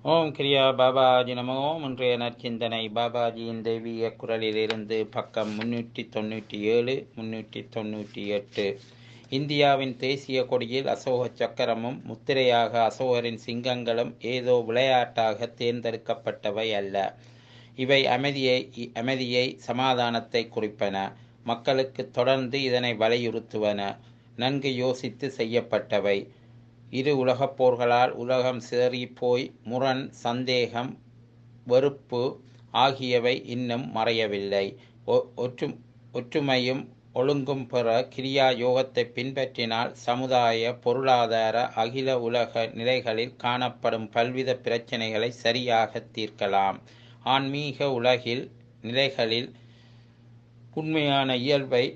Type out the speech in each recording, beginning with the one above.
ஓம் கிரியா பாபாஜி நமோ இன்றைய நற்சிந்தனை பாபாஜியின் தெய்வீக குரலிலிருந்து பக்கம் முன்னூற்றி தொண்ணூற்றி ஏழு முன்னூற்றி தொண்ணூற்றி எட்டு இந்தியாவின் தேசிய கொடியில் அசோக சக்கரமும் முத்திரையாக அசோகரின் சிங்கங்களும் ஏதோ விளையாட்டாக தேர்ந்தெடுக்கப்பட்டவை அல்ல இவை அமைதியை அமைதியை சமாதானத்தை குறிப்பன மக்களுக்கு தொடர்ந்து இதனை வலியுறுத்துவன நன்கு யோசித்து செய்யப்பட்டவை இரு உலகப் போர்களால் உலகம் சிதறிப்போய் முரண் சந்தேகம் வெறுப்பு ஆகியவை இன்னும் மறையவில்லை ஒற்று ஒற்றுமையும் ஒழுங்கும் பெற கிரியா யோகத்தை பின்பற்றினால் சமுதாய பொருளாதார அகில உலக நிலைகளில் காணப்படும் பல்வித பிரச்சனைகளை சரியாக தீர்க்கலாம் ஆன்மீக உலகில் நிலைகளில் உண்மையான இயல்பை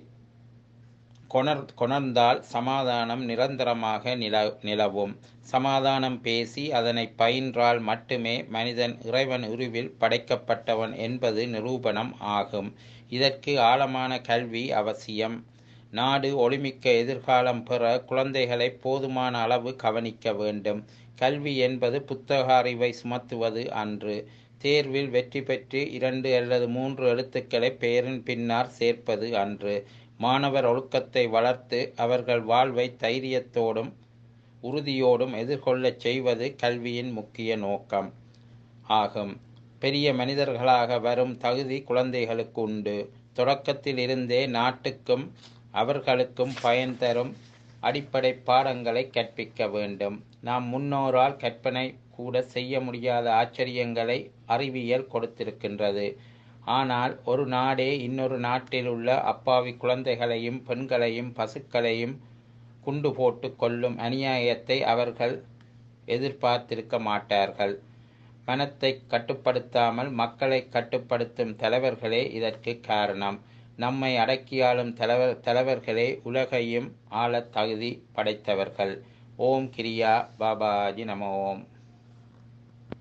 கொணர் கொணர்ந்தால் சமாதானம் நிரந்தரமாக நில நிலவும் சமாதானம் பேசி அதனை பயின்றால் மட்டுமே மனிதன் இறைவன் உருவில் படைக்கப்பட்டவன் என்பது நிரூபணம் ஆகும் இதற்கு ஆழமான கல்வி அவசியம் நாடு ஒளிமிக்க எதிர்காலம் பெற குழந்தைகளை போதுமான அளவு கவனிக்க வேண்டும் கல்வி என்பது புத்தக அறிவை சுமத்துவது அன்று தேர்வில் வெற்றி பெற்று இரண்டு அல்லது மூன்று எழுத்துக்களை பெயரின் பின்னார் சேர்ப்பது அன்று மாணவர் ஒழுக்கத்தை வளர்த்து அவர்கள் வாழ்வை தைரியத்தோடும் உறுதியோடும் எதிர்கொள்ளச் செய்வது கல்வியின் முக்கிய நோக்கம் ஆகும் பெரிய மனிதர்களாக வரும் தகுதி குழந்தைகளுக்கு உண்டு தொடக்கத்தில் இருந்தே நாட்டுக்கும் அவர்களுக்கும் பயன் தரும் அடிப்படை பாடங்களை கற்பிக்க வேண்டும் நாம் முன்னோரால் கற்பனை கூட செய்ய முடியாத ஆச்சரியங்களை அறிவியல் கொடுத்திருக்கின்றது ஆனால் ஒரு நாடே இன்னொரு நாட்டில் உள்ள அப்பாவி குழந்தைகளையும் பெண்களையும் பசுக்களையும் குண்டு போட்டு கொள்ளும் அநியாயத்தை அவர்கள் எதிர்பார்த்திருக்க மாட்டார்கள் மனத்தை கட்டுப்படுத்தாமல் மக்களை கட்டுப்படுத்தும் தலைவர்களே இதற்கு காரணம் நம்மை அடக்கியாளும் தலைவர் தலைவர்களே உலகையும் ஆள தகுதி படைத்தவர்கள் ஓம் கிரியா பாபாஜி நம ஓம்